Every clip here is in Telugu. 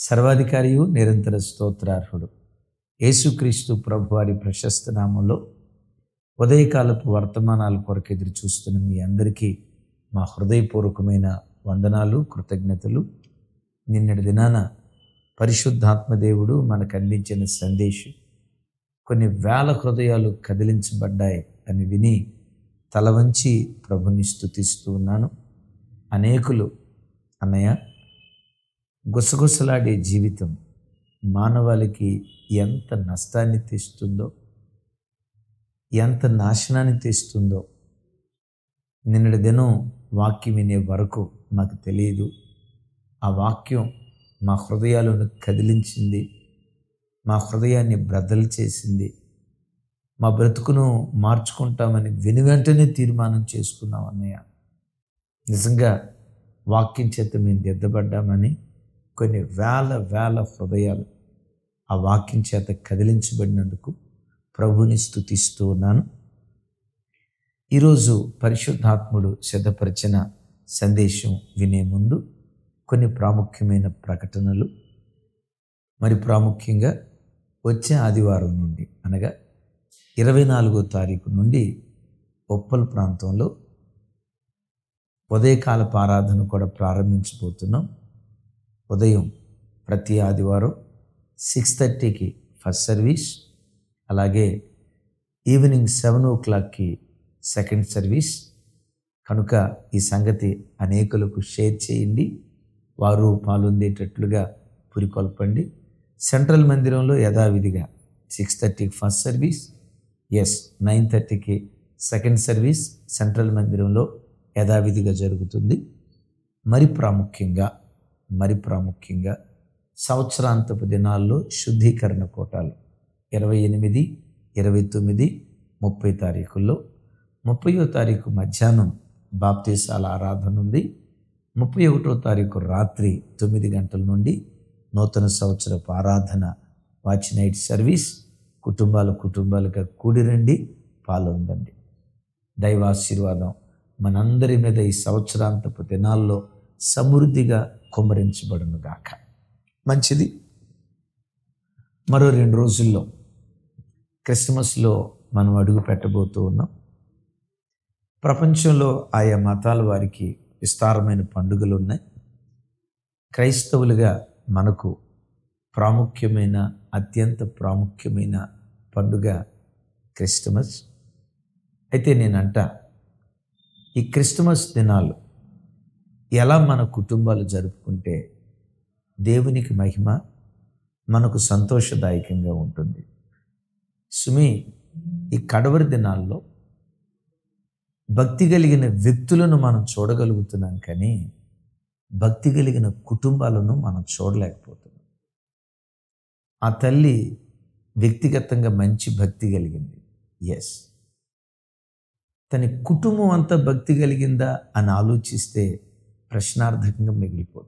సర్వాధికారియు నిరంతర స్తోత్రార్హుడు యేసుక్రీస్తు ప్రభువారి ప్రశస్త నామంలో ఉదయకాలపు వర్తమానాల కొరకు ఎదురు చూస్తున్న మీ అందరికీ మా హృదయపూర్వకమైన వందనాలు కృతజ్ఞతలు నిన్నటి దినాన పరిశుద్ధాత్మ దేవుడు మనకు అందించిన సందేశం కొన్ని వేల హృదయాలు కదిలించబడ్డాయి అని విని తల వంచి ప్రభుని స్థుతిస్తూ ఉన్నాను అనేకులు అన్నయ్య గుసగుసలాడే జీవితం మానవాళికి ఎంత నష్టాన్ని తెస్తుందో ఎంత నాశనాన్ని తెస్తుందో నిన్నటి దినం వాక్యం వినే వరకు మాకు తెలియదు ఆ వాక్యం మా హృదయాలను కదిలించింది మా హృదయాన్ని బ్రదలు చేసింది మా బ్రతుకును మార్చుకుంటామని విని వెంటనే తీర్మానం చేసుకున్నాం అన్నయ్య నిజంగా వాక్యం చేత మేము దిద్దబడ్డామని కొన్ని వేల వేల హృదయాలు ఆ వాక్యం చేత కదిలించబడినందుకు ప్రభుని స్థుతిస్తూ ఉన్నాను ఈరోజు పరిశుద్ధాత్ముడు సిద్ధపరిచిన సందేశం వినే ముందు కొన్ని ప్రాముఖ్యమైన ప్రకటనలు మరి ప్రాముఖ్యంగా వచ్చే ఆదివారం నుండి అనగా ఇరవై నాలుగో తారీఖు నుండి ఉప్పల్ ప్రాంతంలో ఉదయకాలపు ఆరాధన కూడా ప్రారంభించబోతున్నాం ఉదయం ప్రతి ఆదివారం సిక్స్ థర్టీకి ఫస్ట్ సర్వీస్ అలాగే ఈవినింగ్ సెవెన్ ఓ క్లాక్కి సెకండ్ సర్వీస్ కనుక ఈ సంగతి అనేకులకు షేర్ చేయండి వారు పాల్గొందేటట్లుగా పురికొల్పండి సెంట్రల్ మందిరంలో యథావిధిగా సిక్స్ థర్టీకి ఫస్ట్ సర్వీస్ ఎస్ నైన్ థర్టీకి సెకండ్ సర్వీస్ సెంట్రల్ మందిరంలో యథావిధిగా జరుగుతుంది మరి ప్రాముఖ్యంగా మరి ప్రాముఖ్యంగా సంవత్సరాంతపు దినాల్లో శుద్ధీకరణ కోటాలు ఇరవై ఎనిమిది ఇరవై తొమ్మిది ముప్పై తారీఖుల్లో ముప్పయో తారీఖు మధ్యాహ్నం బాప్తీసాల ఆరాధన ఉంది ముప్పై ఒకటో తారీఖు రాత్రి తొమ్మిది గంటల నుండి నూతన సంవత్సరపు ఆరాధన వాచ్ నైట్ సర్వీస్ కుటుంబాల కుటుంబాలుగా కూడిరండి పాల్గొందండి దైవాశీర్వాదం మనందరి మీద ఈ సంవత్సరాంతపు దినాల్లో సమృద్ధిగా కుమ్మరించబడును గాక మంచిది మరో రెండు రోజుల్లో క్రిస్మస్లో మనం అడుగు పెట్టబోతూ ఉన్నాం ప్రపంచంలో ఆయా మతాల వారికి విస్తారమైన పండుగలు ఉన్నాయి క్రైస్తవులుగా మనకు ప్రాముఖ్యమైన అత్యంత ప్రాముఖ్యమైన పండుగ క్రిస్టమస్ అయితే నేనంట ఈ క్రిస్టమస్ దినాలు ఎలా మన కుటుంబాలు జరుపుకుంటే దేవునికి మహిమ మనకు సంతోషదాయకంగా ఉంటుంది సుమి ఈ కడవరి దినాల్లో భక్తి కలిగిన వ్యక్తులను మనం చూడగలుగుతున్నాం కానీ భక్తి కలిగిన కుటుంబాలను మనం చూడలేకపోతున్నాం ఆ తల్లి వ్యక్తిగతంగా మంచి భక్తి కలిగింది ఎస్ తన కుటుంబం అంతా భక్తి కలిగిందా అని ఆలోచిస్తే ప్రశ్నార్థకంగా మిగిలిపోతుంది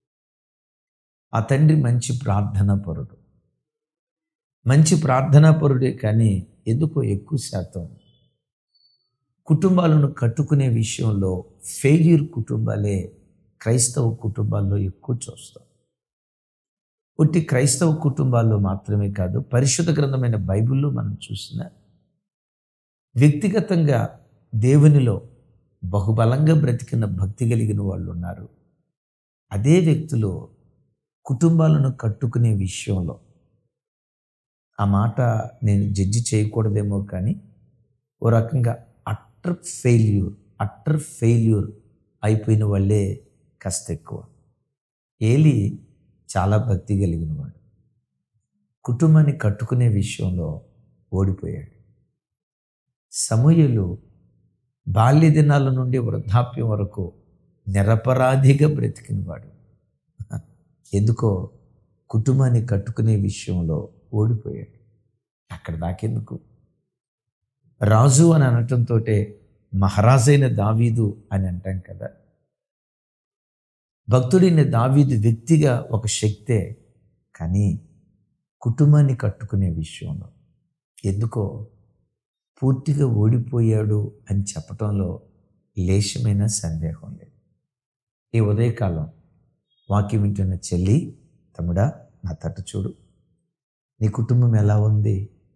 ఆ తండ్రి మంచి ప్రార్థనా పరుడు మంచి ప్రార్థనా పరుడే కానీ ఎందుకో ఎక్కువ శాతం కుటుంబాలను కట్టుకునే విషయంలో ఫెయిల్యూర్ కుటుంబాలే క్రైస్తవ కుటుంబాల్లో ఎక్కువ చూస్తాం ఒట్టి క్రైస్తవ కుటుంబాల్లో మాత్రమే కాదు పరిశుద్ధ గ్రంథమైన బైబిల్లో మనం చూసిన వ్యక్తిగతంగా దేవునిలో బహుబలంగా బ్రతికిన భక్తి కలిగిన వాళ్ళు ఉన్నారు అదే వ్యక్తులు కుటుంబాలను కట్టుకునే విషయంలో ఆ మాట నేను జడ్జి చేయకూడదేమో కానీ ఓ రకంగా అట్టర్ ఫెయిల్యూర్ అట్టర్ ఫెయిల్యూర్ అయిపోయిన వాళ్ళే కాస్త ఎక్కువ ఏలి చాలా భక్తి కలిగిన వాడు కుటుంబాన్ని కట్టుకునే విషయంలో ఓడిపోయాడు సమూహలు బాల్య దినాల నుండి వృద్ధాప్యం వరకు నిరపరాధిగా బ్రతికినవాడు ఎందుకో కుటుంబాన్ని కట్టుకునే విషయంలో ఓడిపోయాడు అక్కడ దాకెందుకు రాజు అని అనటంతో మహారాజైన దావీదు అని అంటాం కదా భక్తుడైన దావీదు వ్యక్తిగా ఒక శక్తే కానీ కుటుంబాన్ని కట్టుకునే విషయంలో ఎందుకో పూర్తిగా ఓడిపోయాడు అని చెప్పటంలో లేశమైన సందేహం లేదు ఈ ఉదయకాలం వాక్యం వింటున్న చెల్లి తమ్ముడా నా తట్టు చూడు నీ కుటుంబం ఎలా ఉంది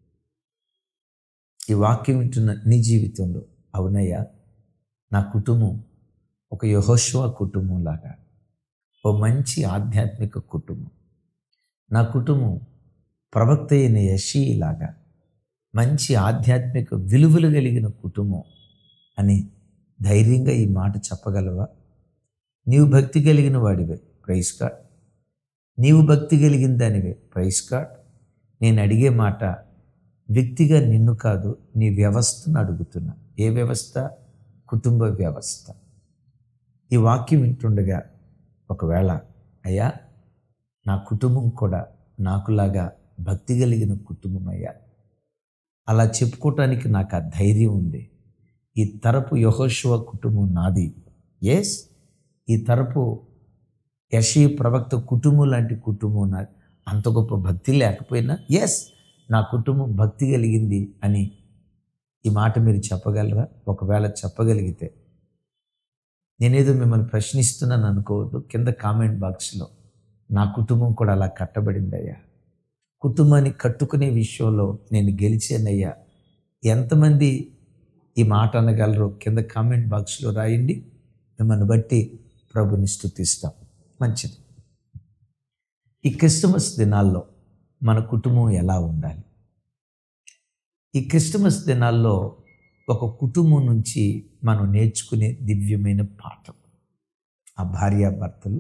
ఈ వాక్యం వింటున్న నీ జీవితంలో అవునయ్యా నా కుటుంబం ఒక యహోశివ కుటుంబం లాగా ఓ మంచి ఆధ్యాత్మిక కుటుంబం నా కుటుంబం ప్రవక్త అయిన యషీ లాగా మంచి ఆధ్యాత్మిక విలువలు కలిగిన కుటుంబం అని ధైర్యంగా ఈ మాట చెప్పగలవా నీవు భక్తి కలిగిన వాడివే ప్రైస్ కార్డ్ నీవు భక్తి కలిగిన దానివే ప్రైస్ కార్డ్ నేను అడిగే మాట వ్యక్తిగా నిన్ను కాదు నీ వ్యవస్థను అడుగుతున్నా ఏ వ్యవస్థ కుటుంబ వ్యవస్థ ఈ వాక్యం వింటుండగా ఒకవేళ అయ్యా నా కుటుంబం కూడా నాకులాగా భక్తి కలిగిన కుటుంబం అయ్యా అలా చెప్పుకోవటానికి నాకు ఆ ధైర్యం ఉంది ఈ తరపు యహోశివ కుటుంబం నాది ఎస్ ఈ తరపు యషీ ప్రవక్త కుటుంబం లాంటి కుటుంబం నాది అంత గొప్ప భక్తి లేకపోయినా ఎస్ నా కుటుంబం భక్తి కలిగింది అని ఈ మాట మీరు చెప్పగలరా ఒకవేళ చెప్పగలిగితే నేనేదో మిమ్మల్ని ప్రశ్నిస్తున్నాను అనుకోవద్దు కింద కామెంట్ బాక్స్లో నా కుటుంబం కూడా అలా కట్టబడిందయ్యా కుటుంబాన్ని కట్టుకునే విషయంలో నేను గెలిచానయ్యా ఎంతమంది ఈ మాట అనగలరో కింద కామెంట్ బాక్స్లో రాయండి మిమ్మల్ని బట్టి ప్రభుని స్థుతిస్తాం మంచిది ఈ క్రిస్టమస్ దినాల్లో మన కుటుంబం ఎలా ఉండాలి ఈ క్రిస్టమస్ దినాల్లో ఒక కుటుంబం నుంచి మనం నేర్చుకునే దివ్యమైన పాఠం ఆ భార్యాభర్తలు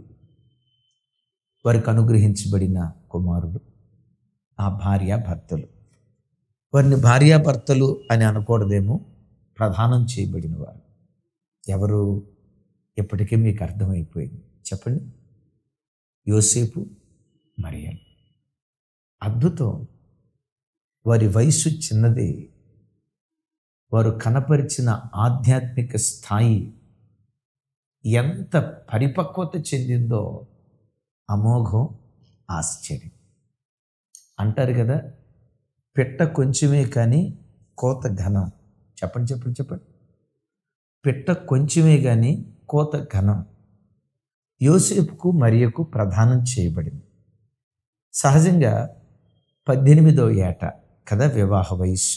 వారికి అనుగ్రహించబడిన కుమారుడు ఆ భార్యాభర్తలు వారిని భార్యాభర్తలు అని అనకూడదేమో ప్రధానం చేయబడిన వారు ఎవరు ఇప్పటికే మీకు అర్థమైపోయింది చెప్పండి యోసేపు మరియలు అద్భుతం వారి వయసు చిన్నది వారు కనపరిచిన ఆధ్యాత్మిక స్థాయి ఎంత పరిపక్వత చెందిందో అమోఘం ఆశ్చర్యం అంటారు కదా పిట్ట కొంచెమే కానీ కోత ఘనం చెప్పండి చెప్పండి చెప్పండి పిట్ట కొంచెమే కానీ కోత ఘనం యోసేపుకు మరియకు ప్రదానం చేయబడింది సహజంగా పద్దెనిమిదో ఏట కదా వివాహ వయస్సు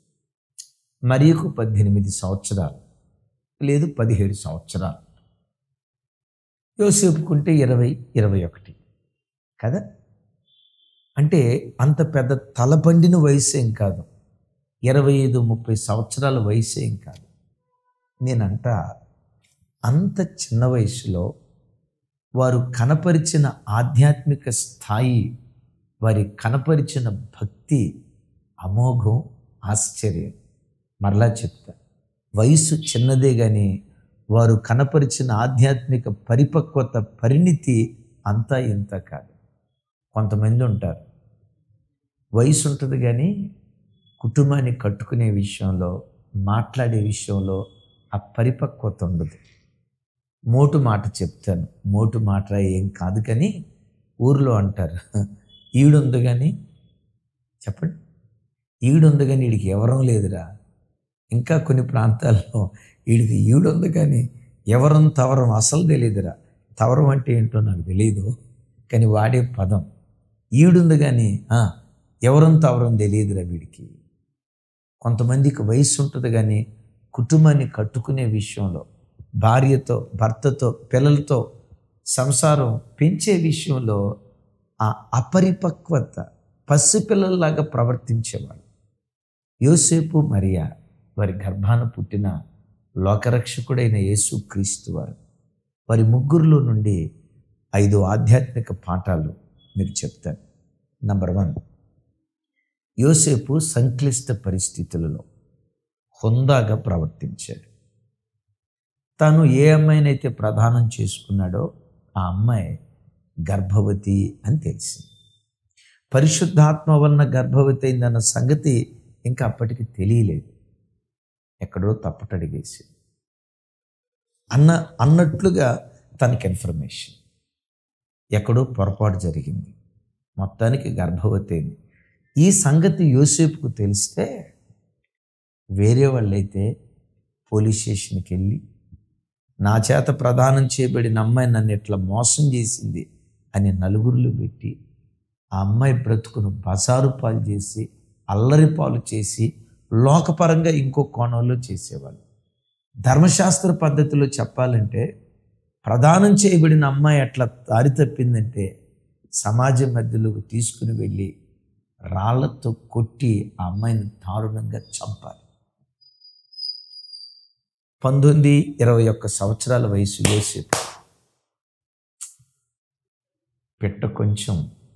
మరియకు పద్దెనిమిది సంవత్సరాలు లేదు పదిహేడు సంవత్సరాలు యోసేపుకుంటే ఇరవై ఇరవై ఒకటి కదా అంటే అంత పెద్ద తలపండిన వయసు ఏం కాదు ఇరవై ఐదు ముప్పై సంవత్సరాల వయసు ఏం కాదు నేనంట అంత చిన్న వయసులో వారు కనపరిచిన ఆధ్యాత్మిక స్థాయి వారి కనపరిచిన భక్తి అమోఘం ఆశ్చర్యం మరలా చెప్తా వయసు చిన్నదే కానీ వారు కనపరిచిన ఆధ్యాత్మిక పరిపక్వత పరిణితి అంతా ఇంత కాదు కొంతమంది ఉంటారు వయసు ఉంటుంది కానీ కుటుంబాన్ని కట్టుకునే విషయంలో మాట్లాడే విషయంలో ఆ పరిపక్వత ఉండదు మోటు మాట చెప్తాను మోటు మాట ఏం కాదు కానీ ఊరిలో అంటారు ఈడుంది కానీ చెప్పండి ఈడుంది కానీ వీడికి ఎవరం లేదురా ఇంకా కొన్ని ప్రాంతాల్లో వీడికి ఈడుంది కానీ ఎవరం తవరం అసలు తెలియదురా తవరం అంటే ఏంటో నాకు తెలియదు కానీ వాడే పదం ఈడుంది కానీ ఎవరం తవరం తెలియదురా వీడికి కొంతమందికి వయసు ఉంటుంది కానీ కుటుంబాన్ని కట్టుకునే విషయంలో భార్యతో భర్తతో పిల్లలతో సంసారం పెంచే విషయంలో ఆ అపరిపక్వత పసిపిల్లల్లాగా ప్రవర్తించేవాడు యోసేపు మరియా వారి గర్భాన పుట్టిన లోకరక్షకుడైన యేసు క్రీస్తు వారు వారి ముగ్గురులో నుండి ఐదు ఆధ్యాత్మిక పాఠాలు మీకు చెప్తాను నంబర్ వన్ యోసేపు సంక్లిష్ట పరిస్థితులలో హుందాగా ప్రవర్తించాడు తాను ఏ అమ్మాయినైతే ప్రదానం చేసుకున్నాడో ఆ అమ్మాయి గర్భవతి అని తెలిసింది పరిశుద్ధాత్మ వలన గర్భవతి అయిందన్న సంగతి ఇంకా అప్పటికి తెలియలేదు ఎక్కడో తప్పటడిగేసి అన్న అన్నట్లుగా తనకి ఇన్ఫర్మేషన్ ఎక్కడో పొరపాటు జరిగింది మొత్తానికి గర్భవతి అయింది ఈ సంగతి యోసేపుకు తెలిస్తే వేరే వాళ్ళైతే పోలీస్ స్టేషన్కి వెళ్ళి నా చేత ప్రదానం చేయబడిన అమ్మాయి నన్ను ఇట్లా మోసం చేసింది అని నలుగురిలో పెట్టి ఆ అమ్మాయి బ్రతుకును బజారు పాలు చేసి అల్లరి పాలు చేసి లోకపరంగా ఇంకో కోణంలో చేసేవాళ్ళు ధర్మశాస్త్ర పద్ధతిలో చెప్పాలంటే ప్రదానం చేయబడిన అమ్మాయి అట్లా దారి తప్పిందంటే సమాజం మధ్యలోకి తీసుకుని వెళ్ళి రాళ్లతో కొట్టి ఆ అమ్మాయిని దారుణంగా చంపాలి పంతొమ్మిది ఇరవై ఒక్క సంవత్సరాల వయసు యోసేపు పెట్ట కొంచెం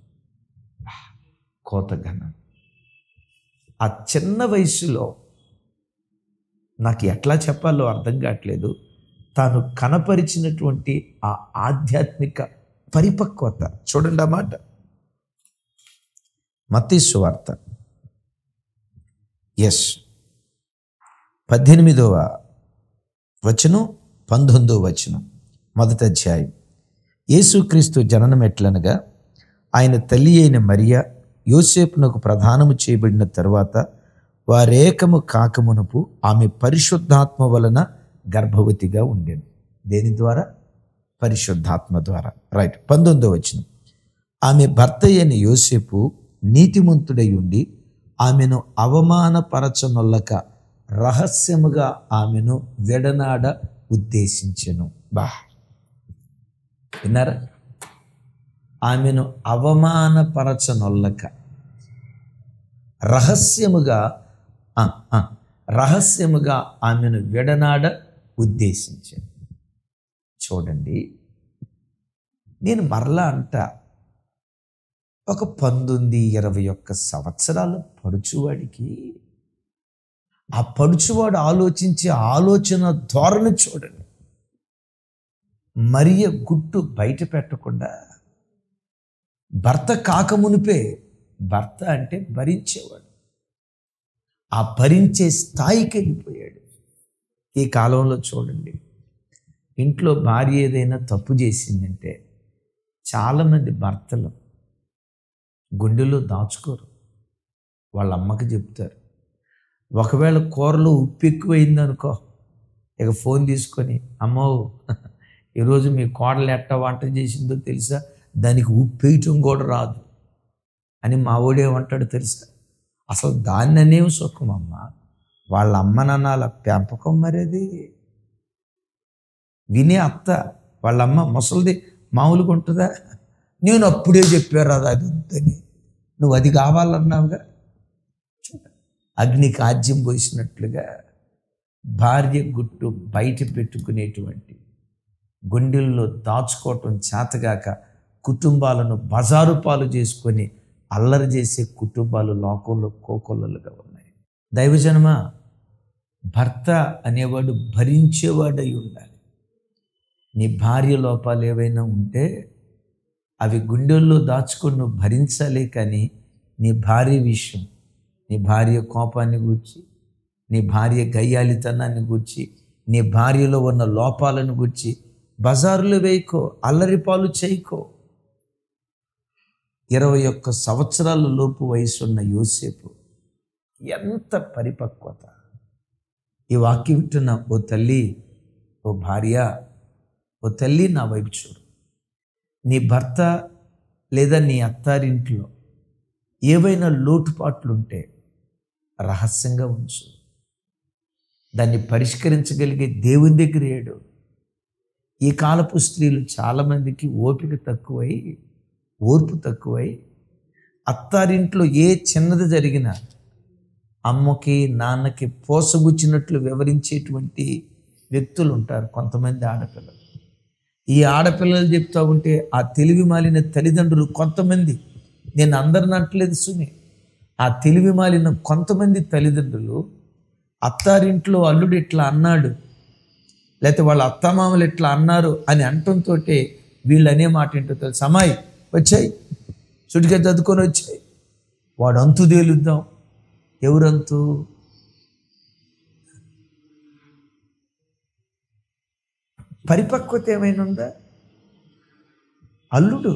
కోతగనం ఆ చిన్న వయసులో నాకు ఎట్లా చెప్పాలో అర్థం కావట్లేదు తాను కనపరిచినటువంటి ఆ ఆధ్యాత్మిక పరిపక్వత చూడండి ఆ మాట మత్తీసు వార్త ఎస్ పద్దెనిమిదవ వచనం పంతొమ్మిదవ వచనం మొదటి అధ్యాయం యేసుక్రీస్తు జననం ఎట్లనగా ఆయన తల్లి అయిన మరియ యోసేపునకు ప్రధానము చేయబడిన తరువాత వారేకము కాకమునుపు ఆమె పరిశుద్ధాత్మ వలన గర్భవతిగా ఉండేది దేని ద్వారా పరిశుద్ధాత్మ ద్వారా రైట్ పంతొమ్మిదో వచ్చిన ఆమె భర్త అయిన యోసేపు నీతిమంతుడై ఉండి ఆమెను అవమానపరచనొల్లక రహస్యముగా ఆమెను వెడనాడ ఉద్దేశించెను బా విన్నారా ఆమెను అవమానపరచనొల్లక రహస్యముగా ఆ, ఆ, రహస్యముగా ఆమెను విడనాడ ఉద్దేశించాను చూడండి నేను మరలా అంట ఒక పంతొమ్మిది ఇరవై ఒక్క సంవత్సరాల పడుచువాడికి ఆ పడుచువాడు ఆలోచించే ఆలోచన ధోరణి చూడండి మరియ గుట్టు బయట పెట్టకుండా భర్త కాకమునిపే భర్త అంటే భరించేవాడు ఆ భరించే స్థాయికి వెళ్ళిపోయాడు ఈ కాలంలో చూడండి ఇంట్లో భార్య ఏదైనా తప్పు చేసిందంటే చాలామంది భర్తలు గుండెలో దాచుకోరు వాళ్ళ అమ్మకి చెప్తారు ఒకవేళ కూరలో ఉప్పు ఎక్కువైంది అనుకో ఇక ఫోన్ తీసుకొని అమ్మో ఈరోజు మీ కోడలు ఎట్ట వంట చేసిందో తెలుసా దానికి ఉప్పు వేయటం కూడా రాదు అని మా ఓడేమంటాడు తెలుసా అసలు దాన్ని అనేవి సుఖం అమ్మ వాళ్ళ అమ్మ నాన్నల పెంపకం మరేది వినే అత్త వాళ్ళ అమ్మ ముసలిది మామూలుగా ఉంటుందా నేను అప్పుడే చెప్పారు అది అది వద్దని నువ్వు అది కావాలన్నావుగా చూడ అగ్నికి ఆజ్యం పోసినట్లుగా భార్య గుట్టు బయట పెట్టుకునేటువంటి గుండెల్లో దాచుకోవటం చేతగాక కుటుంబాలను బజారు పాలు చేసుకొని అల్లరి చేసే కుటుంబాలు లోకంలో కోకొల్లలుగా ఉన్నాయి దైవజనమ భర్త అనేవాడు భరించేవాడై ఉండాలి నీ భార్య లోపాలు ఏవైనా ఉంటే అవి గుండెల్లో దాచుకొని నువ్వు భరించాలి కానీ నీ భార్య విషయం నీ భార్య కోపాన్ని గూర్చి నీ భార్య గయ్యాలితనాన్ని గూర్చి నీ భార్యలో ఉన్న లోపాలను గూర్చి బజారులో వేయకో అల్లరి పాలు చేయకో ఇరవై ఒక్క సంవత్సరాల లోపు వయసున్న యోసేపు ఎంత పరిపక్వత ఈ వాక్యం వింటున్న ఓ తల్లి ఓ భార్య ఓ తల్లి నా వైపు చూడు నీ భర్త లేదా నీ అత్తారింట్లో ఏవైనా లోటుపాట్లుంటే రహస్యంగా ఉంచు దాన్ని పరిష్కరించగలిగే దేవుని దగ్గర ఏడు ఈ కాలపు స్త్రీలు చాలామందికి ఓపిక తక్కువై ఓర్పు తక్కువై అత్తారింట్లో ఏ చిన్నది జరిగినా అమ్మకి నాన్నకి పోసగుచ్చినట్లు వివరించేటువంటి వ్యక్తులు ఉంటారు కొంతమంది ఆడపిల్లలు ఈ ఆడపిల్లలు చెప్తా ఉంటే ఆ తెలివి మాలిన తల్లిదండ్రులు కొంతమంది నేను అందరిని అంటలేదు సుమి ఆ తెలివి మాలిన కొంతమంది తల్లిదండ్రులు అత్తారింట్లో అల్లుడు ఇట్లా అన్నాడు లేకపోతే వాళ్ళ అత్తమామలు ఇట్లా అన్నారు అని అంటంతో వీళ్ళు అనే మాట ఏంటో తెలుసు అమ్మాయి వచ్చాయి చుటికే చదువుకొని వచ్చాయి వాడు అంతు తేలుద్దాం ఎవరంతు పరిపక్వత ఏమైనా ఉందా అల్లుడు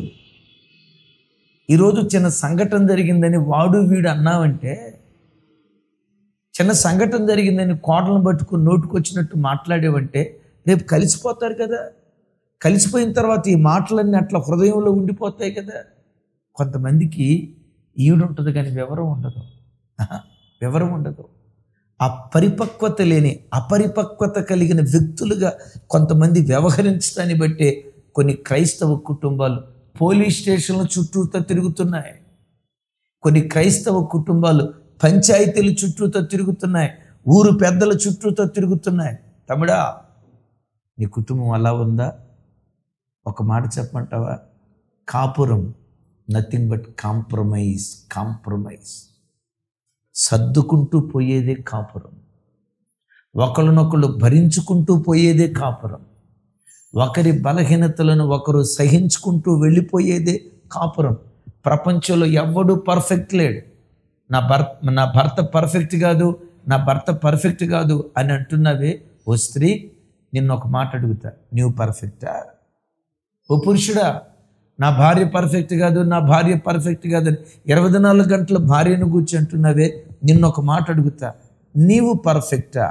ఈరోజు చిన్న సంఘటన జరిగిందని వాడు వీడు అన్నావంటే చిన్న సంఘటన జరిగిందని కోటలను పట్టుకుని నోటుకొచ్చినట్టు మాట్లాడేవంటే రేపు కలిసిపోతారు కదా కలిసిపోయిన తర్వాత ఈ మాటలన్నీ అట్లా హృదయంలో ఉండిపోతాయి కదా కొంతమందికి ఈవిడ ఉంటుంది కానీ వివరం ఉండదు ఆహా, వివరం ఉండదు ఆ పరిపక్వత లేని అపరిపక్వత కలిగిన వ్యక్తులుగా కొంతమంది వ్యవహరించడాన్ని బట్టే కొన్ని క్రైస్తవ కుటుంబాలు పోలీస్ స్టేషన్ల చుట్టూతో తిరుగుతున్నాయి కొన్ని క్రైస్తవ కుటుంబాలు పంచాయతీల చుట్టూతో తిరుగుతున్నాయి ఊరు పెద్దల చుట్టూతో తిరుగుతున్నాయి తమిడా నీ కుటుంబం అలా ఉందా ఒక మాట చెప్పమంటావా కాపురం నథింగ్ బట్ కాంప్రమైజ్ కాంప్రమైజ్ సర్దుకుంటూ పోయేదే కాపురం ఒకరినొకరు భరించుకుంటూ పోయేదే కాపురం ఒకరి బలహీనతలను ఒకరు సహించుకుంటూ వెళ్ళిపోయేదే కాపురం ప్రపంచంలో ఎవడు పర్ఫెక్ట్ లేడు నా భర్త నా భర్త పర్ఫెక్ట్ కాదు నా భర్త పర్ఫెక్ట్ కాదు అని అంటున్నావే ఓ స్త్రీ నిన్ను ఒక మాట అడుగుతా నీవు పర్ఫెక్టా ఓ పురుషుడా నా భార్య పర్ఫెక్ట్ కాదు నా భార్య పర్ఫెక్ట్ కాదు అని ఇరవై నాలుగు గంటల భార్యను కూర్చి అంటున్నావే నిన్ను ఒక మాట అడుగుతా నీవు పర్ఫెక్టా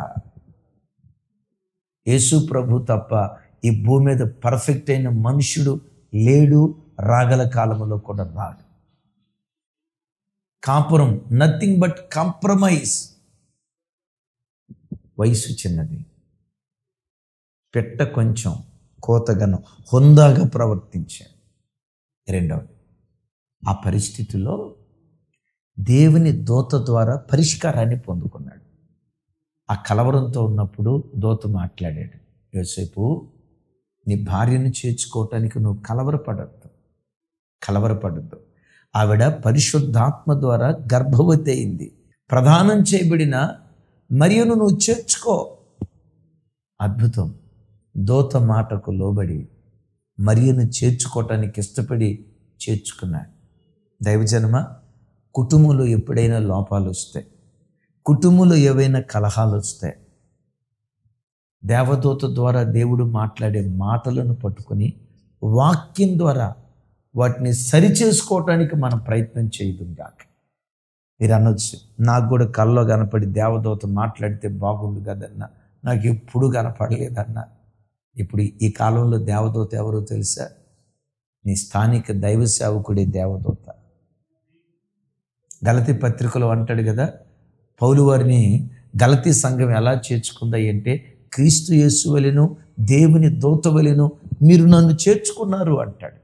యేసు ప్రభు తప్ప ఈ భూమి మీద పర్ఫెక్ట్ అయిన మనుషుడు లేడు రాగల కాలంలో కూడా రాడు కాపురం నథింగ్ బట్ కాంప్రమైజ్ వయసు చిన్నది పెట్ట కొంచెం కోతగనం హుందాగా ప్రవర్తించాడు రెండవది ఆ పరిస్థితిలో దేవుని దూత ద్వారా పరిష్కారాన్ని పొందుకున్నాడు ఆ కలవరంతో ఉన్నప్పుడు దూత మాట్లాడాడు యోసేపు నీ భార్యను చేర్చుకోవటానికి నువ్వు కలవరపడద్దు కలవరపడద్దు ఆవిడ పరిశుద్ధాత్మ ద్వారా గర్భవతి అయింది ప్రదానం చేయబడిన మరియును నువ్వు చేర్చుకో అద్భుతం దోత మాటకు లోబడి మరియును చేర్చుకోవటానికి ఇష్టపడి చేర్చుకున్నాడు దైవజనమ కుటుంబంలో ఎప్పుడైనా లోపాలు వస్తాయి కుటుంబంలో ఏవైనా కలహాలు వస్తాయి దేవదూత ద్వారా దేవుడు మాట్లాడే మాటలను పట్టుకొని వాక్యం ద్వారా వాటిని సరిచేసుకోవటానికి మనం ప్రయత్నం చేయడం కాక మీరు అనొచ్చు నాకు కూడా కల్లో కనపడి దేవదూత మాట్లాడితే బాగుండు కదన్నా నాకు ఎప్పుడు కనపడలేదన్నా ఇప్పుడు ఈ కాలంలో దేవదూత ఎవరో తెలుసా నీ స్థానిక దైవ సేవకుడే దేవదూత గలతి పత్రికలో అంటాడు కదా పౌలు వారిని గలతీ సంఘం ఎలా చేర్చుకుందా అంటే క్రీస్తు యేసు వలెను దేవుని దూత వలెను మీరు నన్ను చేర్చుకున్నారు అంటాడు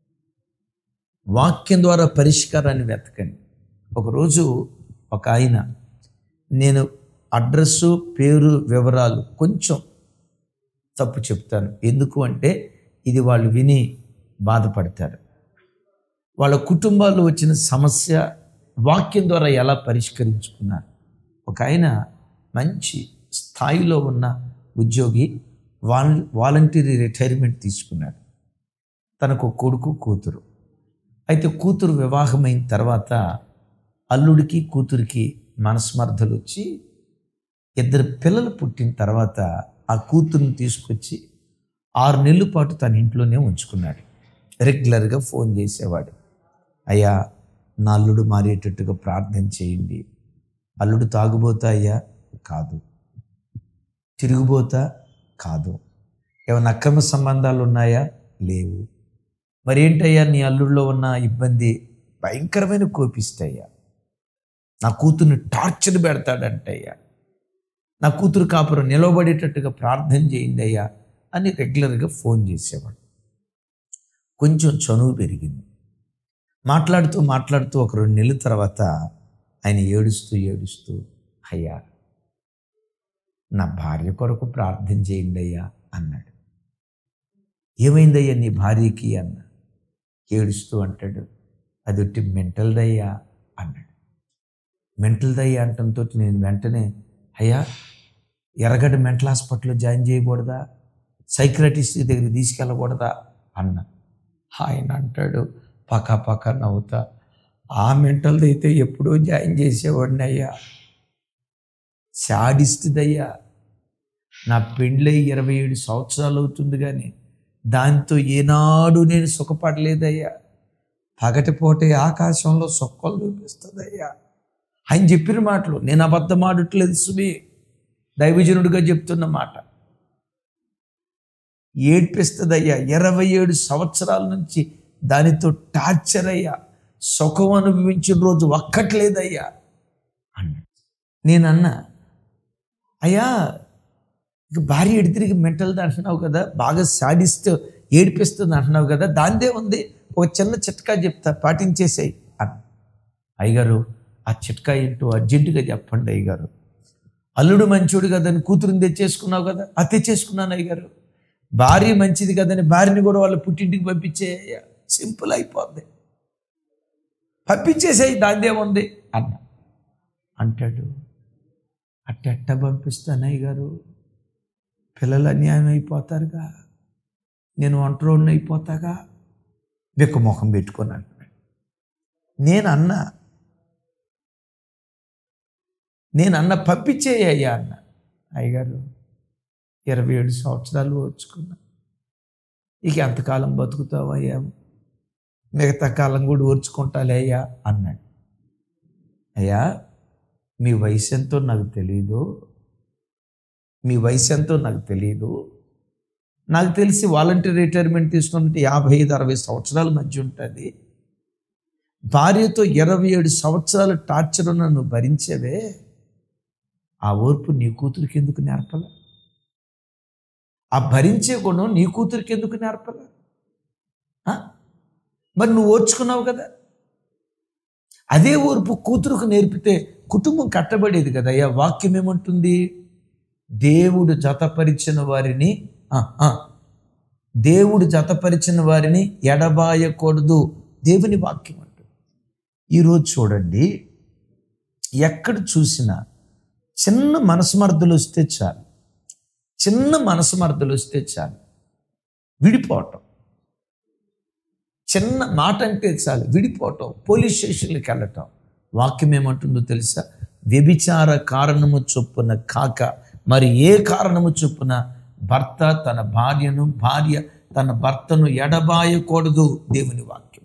వాక్యం ద్వారా పరిష్కారాన్ని వెతకండి ఒకరోజు ఒక ఆయన నేను అడ్రస్సు పేరు వివరాలు కొంచెం తప్పు చెప్తాను ఎందుకు అంటే ఇది వాళ్ళు విని బాధపడతారు వాళ్ళ కుటుంబాల్లో వచ్చిన సమస్య వాక్యం ద్వారా ఎలా పరిష్కరించుకున్నారు ఒక ఆయన మంచి స్థాయిలో ఉన్న ఉద్యోగి వాల్ వాలంటీరీ రిటైర్మెంట్ తీసుకున్నాడు తనకు కొడుకు కూతురు అయితే కూతురు వివాహమైన తర్వాత అల్లుడికి కూతురికి మనస్మర్థలు వచ్చి ఇద్దరు పిల్లలు పుట్టిన తర్వాత ఆ కూతురుని తీసుకొచ్చి ఆరు నెలల పాటు తన ఇంట్లోనే ఉంచుకున్నాడు రెగ్యులర్గా ఫోన్ చేసేవాడు అయ్యా నా అల్లుడు మారేటట్టుగా ప్రార్థన చేయండి అల్లుడు తాగుబోతా అయ్యా కాదు తిరుగుబోతా కాదు ఏమైనా అక్రమ సంబంధాలు ఉన్నాయా లేవు మరి ఏంటయ్యా నీ అల్లుడిలో ఉన్న ఇబ్బంది భయంకరమైన కోపిస్తాయ్యా నా కూతుర్ని టార్చర్ పెడతాడంటయ్యా నా కూతురు కాపురం నిలవబడేటట్టుగా ప్రార్థన చేయండి అయ్యా అని రెగ్యులర్గా ఫోన్ చేసేవాడు కొంచెం చనువు పెరిగింది మాట్లాడుతూ మాట్లాడుతూ ఒక రెండు నెలల తర్వాత ఆయన ఏడుస్తూ ఏడుస్తూ అయ్యా నా భార్య కొరకు ప్రార్థన చేయండి అయ్యా అన్నాడు ఏమైందయ్యా నీ భార్యకి అన్న ఏడుస్తూ అంటాడు అది ఒట్టి మెంటల్దయ్యా అన్నాడు మెంటల్దయ్యా అంటంతో నేను వెంటనే అయ్యా ఎర్రగడ్డ మెంటల్ హాస్పిటల్లో జాయిన్ చేయకూడదా సైక్రటిస్ట్ దగ్గరికి తీసుకెళ్ళకూడదా అన్న ఆయన అంటాడు పక్క పక్క నవ్వుతా ఆ మెంటల్ది అయితే ఎప్పుడో జాయిన్ చేసేవాడిని అయ్యా శాడిస్తుందయ్యా నా పెండ్లై ఇరవై ఏడు సంవత్సరాలు అవుతుంది కానీ దాంతో ఏనాడు నేను సుఖపడలేదయ్యా పగటిపూటే ఆకాశంలో సొక్కలు చూపిస్తుందయ్యా ఆయన చెప్పిన మాటలు నేను అబద్ధమాడట్లేదు సుమి దైవజనుడిగా చెప్తున్న మాట ఏడ్పిస్తుందయ్యా ఇరవై ఏడు సంవత్సరాల నుంచి దానితో టార్చర్ అయ్యా సుఖం అనుభవించిన రోజు ఒక్కట్లేదయ్యా అన్నాడు నేను అన్నా అయ్యా ఇక భార్య ఎడి తిరిగి మెంటల్ది అంటున్నావు కదా బాగా సాడిస్తూ ఏడిపిస్తుంది అంటున్నావు కదా దాందే ఉంది ఒక చిన్న చిట్కా చెప్తా పాటించేసేయి అన్న అయ్యగారు ఆ చిట్కా ఏంటో అర్జెంటుగా చెప్పండి అయ్యగారు అల్లుడు మంచోడు కదని కూతురుని తెచ్చేసుకున్నావు కదా అది తెచ్చేసుకున్నాను అయ్యగారు భార్య మంచిది కదని భార్యని కూడా వాళ్ళ పుట్టింటికి పంపించేయ సింపుల్ అయిపోద్ది పంపించేసేయి దాందేముంది అన్న అంటాడు అట్టెట్ట పంపిస్తాను అయ్యగారు పిల్లలు అన్యాయం అయిపోతారుగా నేను ఒంటరోడిని అయిపోతాగా బిక్క ముఖం పెట్టుకొని అంటున్నాడు నేను అన్నా నేను అన్న పంపించేయ్యా అన్న అయ్యగారు ఇరవై ఏడు సంవత్సరాలు ఓర్చుకున్నా ఇక ఎంతకాలం బతుకుతావయ్యా మిగతా కాలం కూడా ఓర్చుకుంటాలే అయ్యా అన్నాడు అయ్యా మీ వయసు ఎంతో నాకు తెలియదు మీ వయసు ఎంతో నాకు తెలియదు నాకు తెలిసి వాలంటీర్ రిటైర్మెంట్ తీసుకున్నట్టు యాభై ఐదు అరవై సంవత్సరాల మధ్య ఉంటుంది భార్యతో ఇరవై ఏడు సంవత్సరాల టార్చర్ నన్ను భరించేవే ఆ ఓర్పు నీ కూతురికి ఎందుకు నేర్పల ఆ భరించే గుణం నీ కూతురికి ఎందుకు నేర్పల ఆ? మరి నువ్వు ఓర్చుకున్నావు కదా అదే ఓర్పు కూతురుకు నేర్పితే కుటుంబం కట్టబడేది కదా అయ్యా వాక్యం ఏమంటుంది దేవుడు జతపరిచిన వారిని ఆ, ఆ, దేవుడు జతపరిచిన వారిని ఎడబాయకూడదు దేవుని వాక్యం అంటుంది ఈరోజు చూడండి ఎక్కడ చూసినా చిన్న మనస్మర్థులు వస్తే చాలు చిన్న మనస్మర్థులు వస్తే చాలు విడిపోవటం చిన్న మాట అంటే చాలు విడిపోవటం పోలీస్ స్టేషన్లకు వెళ్ళటం వాక్యం ఏమంటుందో తెలుసా వ్యభిచార కారణము చొప్పున కాక మరి ఏ కారణము చొప్పున భర్త తన భార్యను భార్య తన భర్తను ఎడబాయకూడదు దేవుని వాక్యం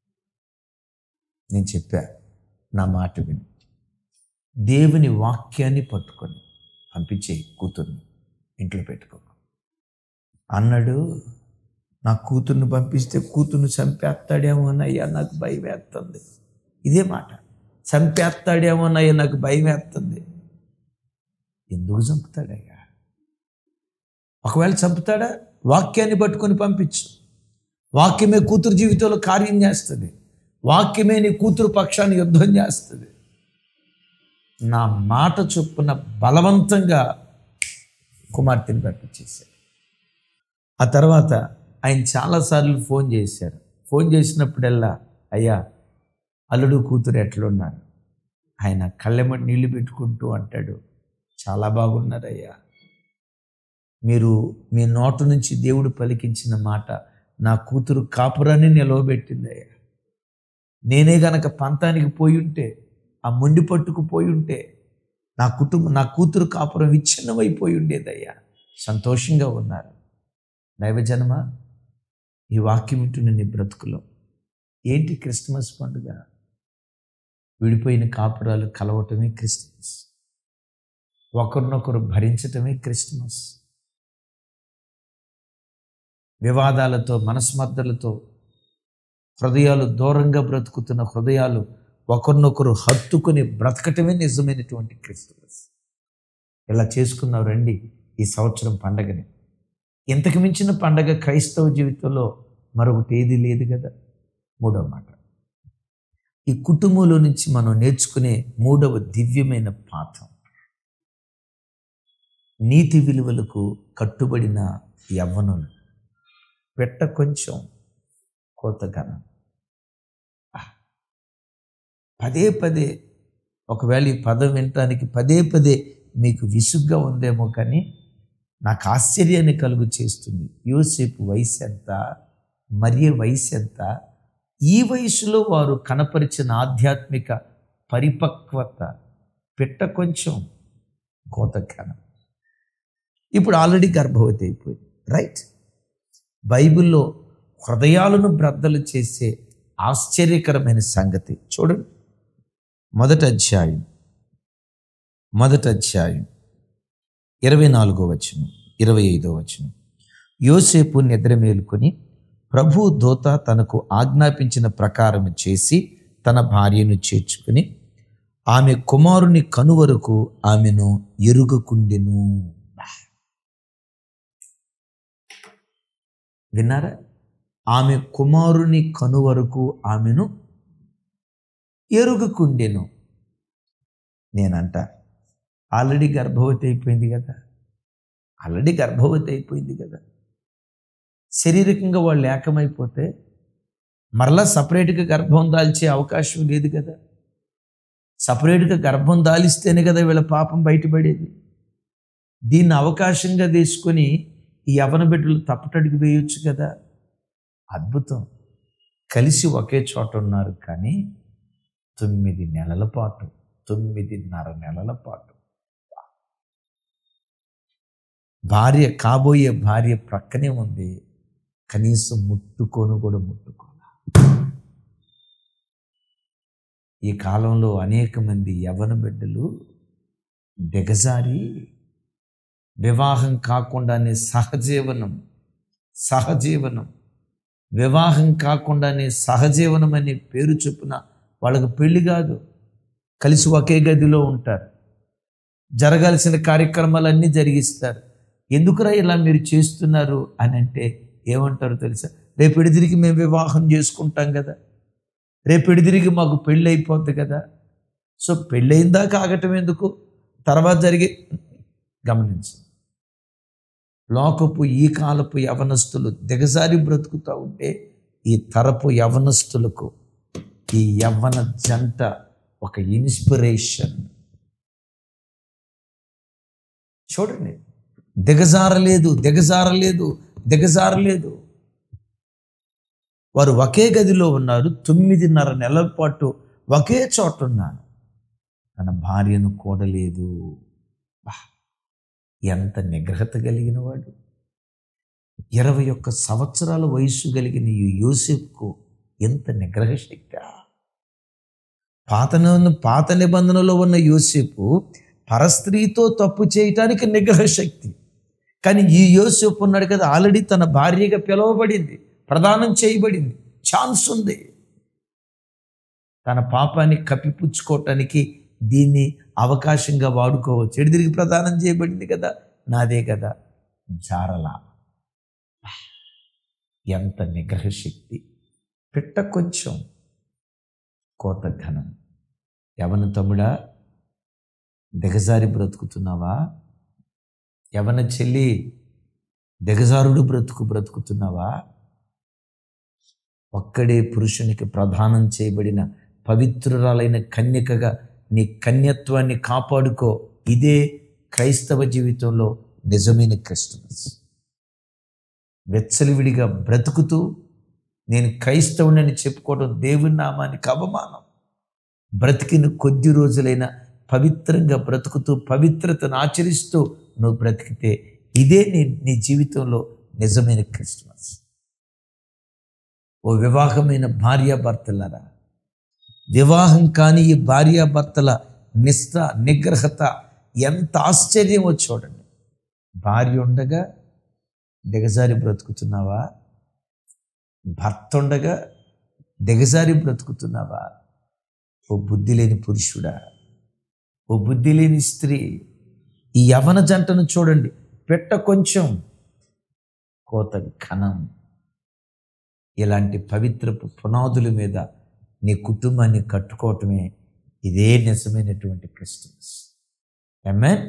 నేను చెప్పా నా మాట విని దేవుని వాక్యాన్ని పట్టుకొని పంపించే కూతుర్ని ఇంట్లో పెట్టుకో అన్నాడు నా కూతుర్ని పంపిస్తే కూతుర్ని చంపేస్తాడేమోనయ్యా నాకు భయం వేస్తుంది ఇదే మాట చంపేస్తాడేమోనయ్యా నాకు భయం వేస్తుంది ఎందుకు చంపుతాడయ్యా ఒకవేళ చంపుతాడా వాక్యాన్ని పట్టుకొని పంపించు వాక్యమే కూతురు జీవితంలో కార్యం చేస్తుంది వాక్యమే నీ కూతురు పక్షాన్ని యుద్ధం చేస్తుంది నా మాట చొప్పున బలవంతంగా కుమార్తెని పంపించేశాడు ఆ తర్వాత ఆయన చాలాసార్లు ఫోన్ చేశారు ఫోన్ చేసినప్పుడల్లా అయ్యా అల్లుడు కూతురు ఎట్లున్నారు ఆయన కళ్ళెమ్మటి నీళ్లు పెట్టుకుంటూ అంటాడు చాలా బాగున్నారయ్యా మీరు మీ నోట నుంచి దేవుడు పలికించిన మాట నా కూతురు కాపురాన్ని నిలవబెట్టింది అయ్యా నేనే గనక పంతానికి పోయి ఉంటే ఆ మొండి పట్టుకు పోయి ఉంటే నా కుటుంబం నా కూతురు కాపురం విచ్ఛిన్నమైపోయి ఉండేదయ్యా సంతోషంగా ఉన్నారు దైవజనమ ఈ వాక్యం వింటున్న నీ బ్రతుకులో ఏంటి క్రిస్మస్ పండుగ విడిపోయిన కాపురాలు కలవటమే క్రిస్మస్ ఒకరినొకరు భరించటమే క్రిస్మస్ వివాదాలతో మనస్మర్థలతో హృదయాలు దూరంగా బ్రతుకుతున్న హృదయాలు ఒకరినొకరు హత్తుకుని బ్రతకటమే నిజమైనటువంటి క్రిస్మస్ ఇలా చేసుకున్నావు రండి ఈ సంవత్సరం పండగని ఇంతకు మించిన పండగ క్రైస్తవ జీవితంలో మరొకటి ఏది లేదు కదా మూడవ మాట ఈ కుటుంబంలో నుంచి మనం నేర్చుకునే మూడవ దివ్యమైన పాఠం నీతి విలువలకు కట్టుబడిన యవ్వనులు పెట్ట కొంచెం కోతగనం పదే పదే ఒకవేళ ఈ పదం వినటానికి పదే పదే మీకు విసుగ్గా ఉందేమో కానీ నాకు ఆశ్చర్యాన్ని కలుగు చేస్తుంది యోసేపు వయసు ఎంత మరియ వయసు ఎంత ఈ వయసులో వారు కనపరిచిన ఆధ్యాత్మిక పరిపక్వత పెట్ట కొంచెం కోతకనం ఇప్పుడు ఆల్రెడీ గర్భవతి అయిపోయింది రైట్ బైబిల్లో హృదయాలను బ్రద్దలు చేసే ఆశ్చర్యకరమైన సంగతి చూడండి మొదటి అధ్యాయం మొదటి అధ్యాయం ఇరవై నాలుగో వచనం ఇరవై ఐదో వచనం యోసేపు నిద్ర మేలుకొని ప్రభు దూత తనకు ఆజ్ఞాపించిన ప్రకారం చేసి తన భార్యను చేర్చుకుని ఆమె కుమారుని కనువరకు ఆమెను ఎరుగకుండెను విన్నారా ఆమె కుమారుని కనువరకు ఆమెను ఎరుగకుండెను నేనంట ఆల్రెడీ గర్భవతి అయిపోయింది కదా ఆల్రెడీ గర్భవతి అయిపోయింది కదా శారీరకంగా వాళ్ళు ఏకమైపోతే మరలా సపరేట్గా గర్భం దాల్చే అవకాశం లేదు కదా సపరేట్గా గర్భం దాలిస్తేనే కదా వీళ్ళ పాపం బయటపడేది దీన్ని అవకాశంగా తీసుకొని ఈ యవన బిడ్డలు తప్పటడికి వేయొచ్చు కదా అద్భుతం కలిసి ఒకే చోట ఉన్నారు కానీ తొమ్మిది నెలల పాటు తొమ్మిదిన్నర నెలల పాటు భార్య కాబోయే భార్య ప్రక్కనే ఉంది కనీసం ముట్టుకోను కూడా ముట్టుకోలే ఈ కాలంలో అనేక మంది యవన బిడ్డలు దిగజారి వివాహం కాకుండానే సహజీవనం సహజీవనం వివాహం కాకుండానే సహజీవనం అనే పేరు చొప్పున వాళ్ళకు పెళ్లి కాదు కలిసి ఒకే గదిలో ఉంటారు జరగాల్సిన కార్యక్రమాలన్నీ జరిగిస్తారు ఎందుకురా ఇలా మీరు చేస్తున్నారు అని అంటే ఏమంటారు తెలుసా రేపు ఎడిదిరికి మేము వివాహం చేసుకుంటాం కదా రేపు ఎడిదిరికి మాకు పెళ్ళి అయిపోద్ది కదా సో పెళ్ళయిందాక ఆగటం ఎందుకు తర్వాత జరిగే గమనించు లోకపు ఈ కాలపు యవనస్తులు దిగజారి బ్రతుకుతూ ఉంటే ఈ తరపు యవనస్తులకు ఈ యవ్వన జంట ఒక ఇన్స్పిరేషన్ చూడండి దిగజారలేదు దిగజారలేదు దిగజారలేదు వారు ఒకే గదిలో ఉన్నారు తొమ్మిదిన్నర నెలల పాటు ఒకే చోట ఉన్నారు తన భార్యను కూడలేదు బా, ఎంత నిగ్రహత కలిగిన వాడు ఇరవై ఒక్క సంవత్సరాల వయస్సు కలిగిన ఈ యోసేపుకు ఎంత నిగ్రహ శక్తి పాత ని- పాత నిబంధనలో ఉన్న యోసేపు పరస్త్రీతో తప్పు చేయటానికి నిగ్రహ శక్తి కానీ ఈ యోసేపు ఉన్నాడు కదా ఆల్రెడీ తన భార్యగా పిలువబడింది ప్రదానం చేయబడింది ఛాన్స్ ఉంది తన పాపాన్ని కప్పిపుచ్చుకోవటానికి దీన్ని అవకాశంగా వాడుకోవచ్చు ఎడిదిరిగి ప్రదానం చేయబడింది కదా నాదే కదా జారలా ఎంత నిగ్రహ శక్తి పిట్ట కొంచెం కోత ఘనం యవన తమ్ముడా దిగజారి బ్రతుకుతున్నావా యవన చెల్లి దిగజారుడు బ్రతుకు బ్రతుకుతున్నావా ఒక్కడే పురుషునికి ప్రదానం చేయబడిన పవిత్రురాలైన కన్యకగా నీ కన్యత్వాన్ని కాపాడుకో ఇదే క్రైస్తవ జీవితంలో నిజమైన క్రిస్టమస్ వెచ్చలివిడిగా బ్రతుకుతూ నేను క్రైస్తవునని చెప్పుకోవడం దేవుని నామానికి అవమానం బ్రతికిన కొద్ది రోజులైన పవిత్రంగా బ్రతుకుతూ పవిత్రతను ఆచరిస్తూ నువ్వు బ్రతికితే ఇదే నీ నీ జీవితంలో నిజమైన క్రిస్మస్ ఓ వివాహమైన భార్యాభర్తలరా వివాహం కాని ఈ భార్యాభర్తల నిష్ఠ నిగ్రహత ఎంత ఆశ్చర్యమో చూడండి భార్య ఉండగా దిగజారి బ్రతుకుతున్నావా భర్త ఉండగా దిగజారి బ్రతుకుతున్నావా ఓ బుద్ధి లేని పురుషుడా ఓ బుద్ధి లేని స్త్రీ ఈ యవన జంటను చూడండి పెట్ట కొంచెం కోత ఘనం ఇలాంటి పవిత్రపు పునాదుల మీద నీ కుటుంబాన్ని కట్టుకోవటమే ఇదే నిజమైనటువంటి క్రిస్టమస్ ఎమ్మెన్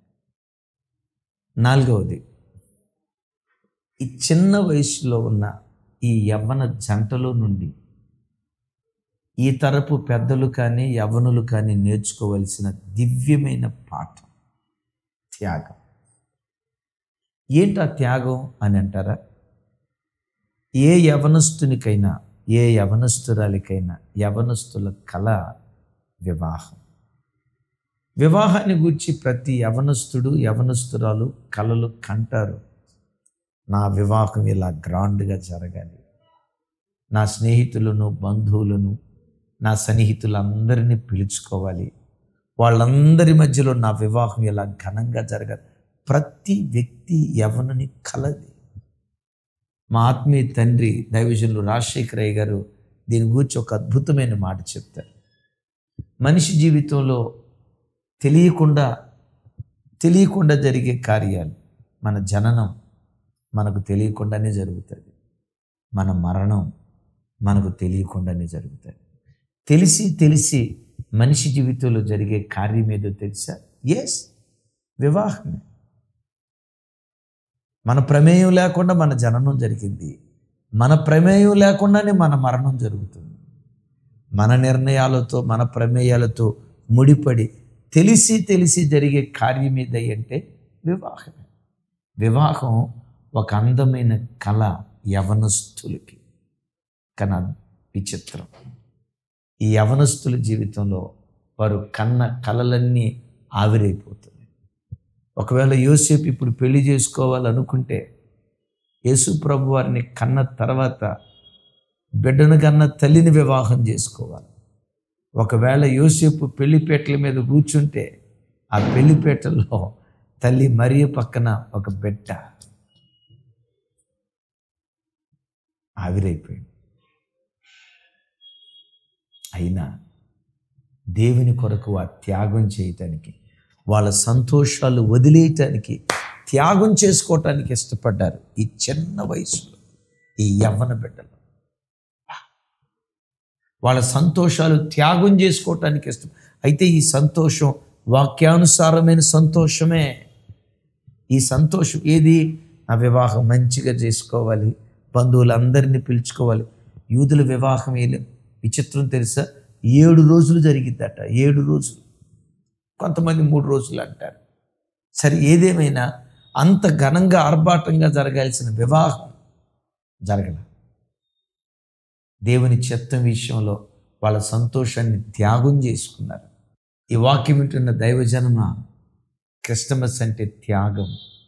నాలుగవది ఈ చిన్న వయసులో ఉన్న ఈ యవ్వన జంటలో నుండి ఈ తరపు పెద్దలు కానీ యవ్వనులు కానీ నేర్చుకోవలసిన దివ్యమైన పాఠం త్యాగం ఏంటి ఆ త్యాగం అని అంటారా ఏ యవనస్తునికైనా ఏ యవనస్తురాలికైనా యవనస్తుల కళ వివాహం వివాహాన్ని గురించి ప్రతి యవనస్తుడు యవనస్తురాలు కళలు కంటారు నా వివాహం ఇలా గ్రాండ్గా జరగాలి నా స్నేహితులను బంధువులను నా సన్నిహితులందరినీ పిలుచుకోవాలి వాళ్ళందరి మధ్యలో నా వివాహం ఇలా ఘనంగా జరగాలి ప్రతి వ్యక్తి యవనుని కలది మా ఆత్మీయ తండ్రి దైవజనులు రాజశేఖరయ్య గారు దీని గురించి ఒక అద్భుతమైన మాట చెప్తారు మనిషి జీవితంలో తెలియకుండా తెలియకుండా జరిగే కార్యాలు మన జననం మనకు తెలియకుండానే జరుగుతుంది మన మరణం మనకు తెలియకుండానే జరుగుతుంది తెలిసి తెలిసి మనిషి జీవితంలో జరిగే కార్యం ఏదో తెలుసా ఎస్ వివాహమే మన ప్రమేయం లేకుండా మన జననం జరిగింది మన ప్రమేయం లేకుండానే మన మరణం జరుగుతుంది మన నిర్ణయాలతో మన ప్రమేయాలతో ముడిపడి తెలిసి తెలిసి జరిగే కార్యం ఏదై అంటే వివాహమే వివాహం ఒక అందమైన కళ యవనస్తులకి కానీ విచిత్రం ఈ యవనస్తుల జీవితంలో వారు కన్న కలలన్నీ ఆవిరైపోతుంది ఒకవేళ యోసేపు ఇప్పుడు పెళ్లి చేసుకోవాలనుకుంటే యేసు ప్రభు వారిని కన్న తర్వాత బిడ్డను కన్న తల్లిని వివాహం చేసుకోవాలి ఒకవేళ యోసేపు పెళ్లిపేటల మీద కూర్చుంటే ఆ పెళ్లిపేటల్లో తల్లి మరియ పక్కన ఒక బిడ్డ ఆవిరైపోయింది అయినా దేవుని కొరకు ఆ త్యాగం చేయటానికి వాళ్ళ సంతోషాలు వదిలేయటానికి త్యాగం చేసుకోవటానికి ఇష్టపడ్డారు ఈ చిన్న వయసులో ఈ యవ్వన బిడ్డలు వాళ్ళ సంతోషాలు త్యాగం చేసుకోవటానికి ఇష్టం అయితే ఈ సంతోషం వాక్యానుసారమైన సంతోషమే ఈ సంతోషం ఏది నా వివాహం మంచిగా చేసుకోవాలి బంధువులందరినీ పిలుచుకోవాలి యూదుల వివాహం ఏ విచిత్రం తెలుసా ఏడు రోజులు జరిగిద్దట ఏడు రోజులు కొంతమంది మూడు రోజులు అంటారు సరే ఏదేమైనా అంత ఘనంగా ఆర్భాటంగా జరగాల్సిన వివాహం జరగల దేవుని చిత్తం విషయంలో వాళ్ళ సంతోషాన్ని త్యాగం చేసుకున్నారు ఈ వాక్యం వింటున్న దైవజనమ క్రిస్టమస్ అంటే త్యాగం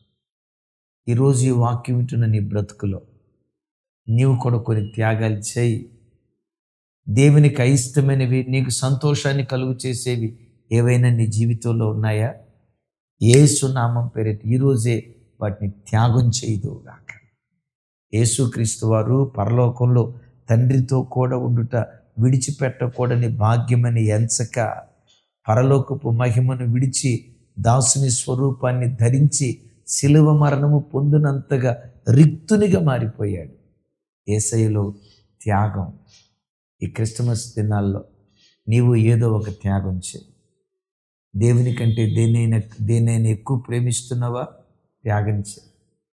ఈరోజు ఈ వాక్యం వింటున్న నీ బ్రతుకులో నీవు కూడా కొన్ని త్యాగాలు చేయి దేవునికి అయిష్టమైనవి నీకు సంతోషాన్ని కలుగు చేసేవి ఏవైనా నీ జీవితంలో ఉన్నాయా ఏసు నామం పేరిట ఈరోజే వాటిని త్యాగం చేయదుగాక యేసుక్రీస్తు వారు పరలోకంలో తండ్రితో కూడా ఉండుట విడిచిపెట్టకూడని భాగ్యమని ఎంచక పరలోకపు మహిమను విడిచి దాసుని స్వరూపాన్ని ధరించి శిలువ మరణము పొందినంతగా రిక్తునిగా మారిపోయాడు ఏసైలో త్యాగం ఈ క్రిస్టమస్ దినాల్లో నీవు ఏదో ఒక త్యాగం చేయి దేవుని కంటే దేనైనా దేనైనా ఎక్కువ ప్రేమిస్తున్నావా త్యాగం చేయి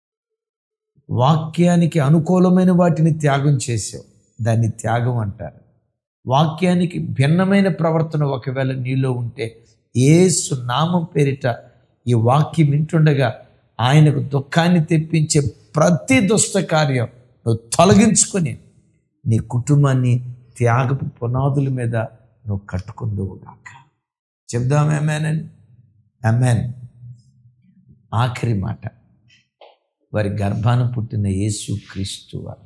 వాక్యానికి అనుకూలమైన వాటిని త్యాగం చేసావు దాన్ని త్యాగం అంటారు వాక్యానికి భిన్నమైన ప్రవర్తన ఒకవేళ నీలో ఉంటే ఏసు నామం పేరిట ఈ వాక్యం వింటుండగా ఆయనకు దుఃఖాన్ని తెప్పించే ప్రతి దుష్ట కార్యం నువ్వు తొలగించుకొని నీ కుటుంబాన్ని త్యాగపు పునాదుల మీద నువ్వు కట్టుకుందువుగాక చెప్దాం అమ్మానని అమ్మాన్ ఆఖరి మాట వారి గర్భాన పుట్టిన యేసు క్రీస్తు వారు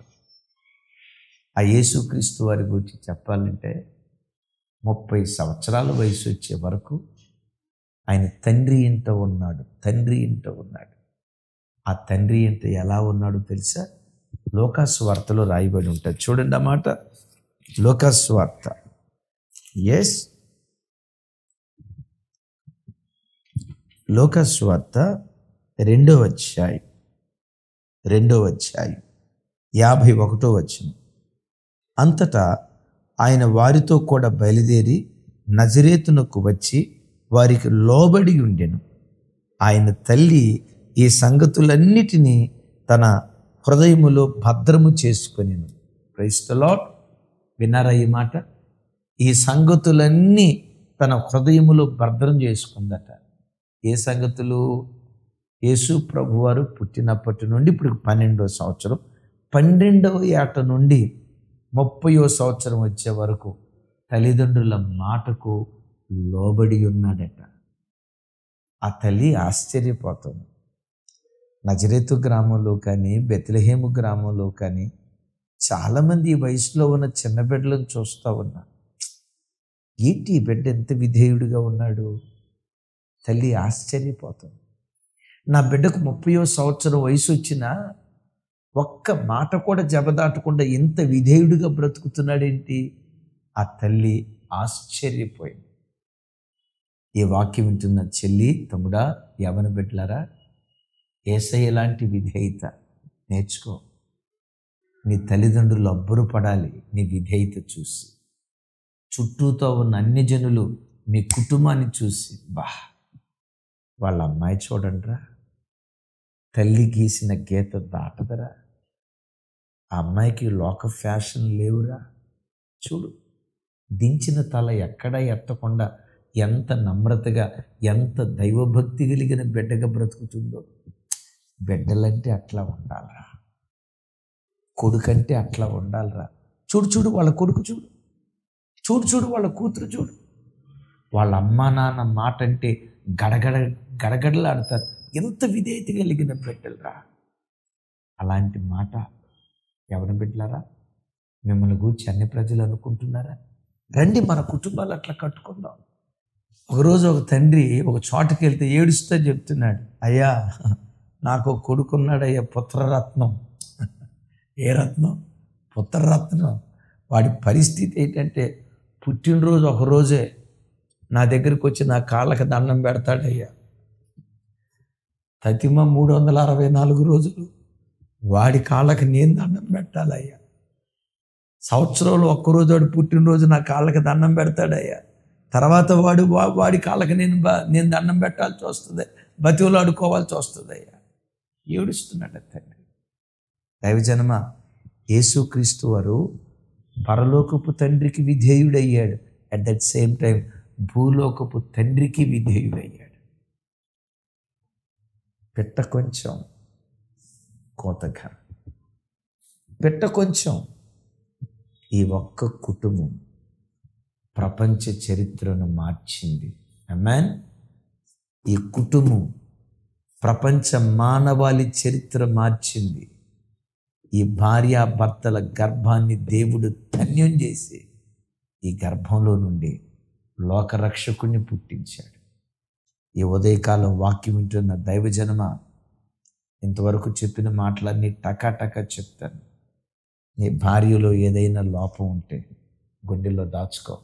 ఆ యేసుక్రీస్తు వారి గురించి చెప్పాలంటే ముప్పై సంవత్సరాల వయసు వచ్చే వరకు ఆయన తండ్రి ఇంట ఉన్నాడు తండ్రి ఇంట ఉన్నాడు ఆ తండ్రి ఇంట ఎలా ఉన్నాడు తెలుసా లోకాసు వార్తలో రాయబడి ఉంటుంది చూడండి అన్నమాట లోకాసు వార్త ఎస్ లోకాసు వార్త రెండో అధ్యాయం రెండో అధ్యాయం యాభై ఒకటో వచ్చిన అంతటా ఆయన వారితో కూడా బయలుదేరి నజరేతునకు వచ్చి వారికి లోబడి ఉండెను ఆయన తల్లి ఈ సంగతులన్నిటినీ తన హృదయములో భద్రము చేసుకొనిను క్రైస్తలో విన్నారా ఈ మాట ఈ సంగతులన్నీ తన హృదయములో భద్రం చేసుకుందట ఏ సంగతులు యేసు ప్రభువారు పుట్టినప్పటి నుండి ఇప్పుడు పన్నెండవ సంవత్సరం పన్నెండవ ఏట నుండి ముప్పయో సంవత్సరం వచ్చే వరకు తల్లిదండ్రుల మాటకు లోబడి ఉన్నాడట ఆ తల్లి ఆశ్చర్యపోతుంది నజరేతు గ్రామంలో కానీ బెత్లహేము గ్రామంలో కానీ చాలామంది ఈ వయసులో ఉన్న చిన్న బిడ్డలను చూస్తూ ఉన్నా ఏంటి ఈ బిడ్డ ఎంత విధేయుడిగా ఉన్నాడు తల్లి ఆశ్చర్యపోతుంది నా బిడ్డకు ముప్పయో సంవత్సరం వయసు వచ్చినా ఒక్క మాట కూడా జబదాటకుండా ఎంత విధేయుడిగా బ్రతుకుతున్నాడేంటి ఆ తల్లి ఆశ్చర్యపోయింది ఈ వాక్యం వింటున్న చెల్లి తమ్ముడా యవన బిడ్డలారా ఏసయ్య లాంటి విధేయత నేర్చుకో నీ తల్లిదండ్రులు అబ్బురు పడాలి నీ విధేయత చూసి చుట్టూతో ఉన్న అన్ని జనులు మీ కుటుంబాన్ని చూసి బా వాళ్ళ అమ్మాయి చూడండిరా తల్లి గీసిన గీత దాటదరా ఆ అమ్మాయికి లోక ఫ్యాషన్ లేవురా చూడు దించిన తల ఎక్కడ ఎత్తకుండా ఎంత నమ్రతగా ఎంత దైవభక్తి కలిగిన బిడ్డగా బ్రతుకుతుందో బిడ్డలంటే అట్లా ఉండాలరా కొడుకంటే అట్లా ఉండాలిరా చూడు చూడు వాళ్ళ కొడుకు చూడు చూడు చూడు వాళ్ళ కూతురు చూడు వాళ్ళ అమ్మా నాన్న మాట అంటే గడగడ గడగడలాడతారు ఎంత విధేయత కలిగిన బిడ్డలరా అలాంటి మాట ఎవరి బిడ్డలారా మిమ్మల్ని గూర్చి అన్ని ప్రజలు అనుకుంటున్నారా రండి మన కుటుంబాలు అట్లా కట్టుకుందాం ఒకరోజు ఒక తండ్రి ఒక చోటకి వెళ్తే ఏడుస్తూ చెప్తున్నాడు అయ్యా నాకు ఒక కొడుకున్నాడు అయ్యా పుత్రరత్నం ఏ రత్నం పుత్రరత్నం వాడి పరిస్థితి ఏంటంటే పుట్టినరోజు ఒక రోజే నా దగ్గరికి వచ్చి నా కాళ్ళకి దండం పెడతాడయ్యా తతిమ మూడు వందల అరవై నాలుగు రోజులు వాడి కాళ్ళకి నేను దండం పెట్టాలయ్యా సంవత్సరంలో ఒక్కరోజు వాడు పుట్టినరోజు నా కాళ్ళకి దండం పెడతాడయ్యా తర్వాత వాడు వా- వాడి కాళ్ళకి నేను బ- నేను దండం పెట్టాల్సి వస్తుంది బతివులు ఆడుకోవాల్సి వస్తుంది అయ్యా ఏడుస్తున్నాడు తండ్రి దైవజనమ యేసుక్రీస్తు వారు పరలోకపు తండ్రికి విధేయుడయ్యాడు అట్ దట్ సేమ్ టైం భూలోకపు తండ్రికి విధేయుడయ్యాడు పెట్ట కొంచెం కోతగా పెట్ట కొంచెం ఈ ఒక్క కుటుంబం ప్రపంచ చరిత్రను మార్చింది అమ్మాన్ ఈ కుటుంబం ప్రపంచ మానవాళి చరిత్ర మార్చింది ఈ భార్యాభర్తల గర్భాన్ని దేవుడు ధన్యం చేసి ఈ గర్భంలో నుండి లోకరక్షకుణ్ణి పుట్టించాడు ఈ ఉదయకాలం వాక్యం వింటున్న దైవజనమ ఇంతవరకు చెప్పిన మాటలన్నీ టకా టకా చెప్తాను నీ భార్యలో ఏదైనా లోపం ఉంటే గుండెల్లో దాచుకో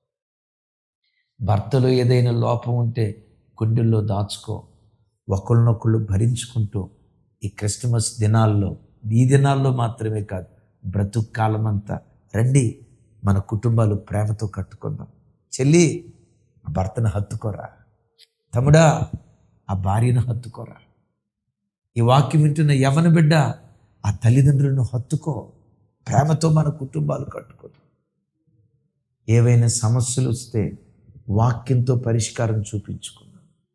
భర్తలో ఏదైనా లోపం ఉంటే గుండెల్లో దాచుకో ఒకళ్ళనొకళ్ళు భరించుకుంటూ ఈ క్రిస్టమస్ దినాల్లో ఈ దినాల్లో మాత్రమే కాదు బ్రతుకు కాలమంతా రండి మన కుటుంబాలు ప్రేమతో కట్టుకుందాం చెల్లి ఆ భర్తను హత్తుకోరా తమ్ముడా ఆ భార్యను హత్తుకోరా ఈ వాక్యం వింటున్న యవన బిడ్డ ఆ తల్లిదండ్రులను హత్తుకో ప్రేమతో మన కుటుంబాలు కట్టుకుందాం ఏవైనా సమస్యలు వస్తే వాక్యంతో పరిష్కారం చూపించుకుందాం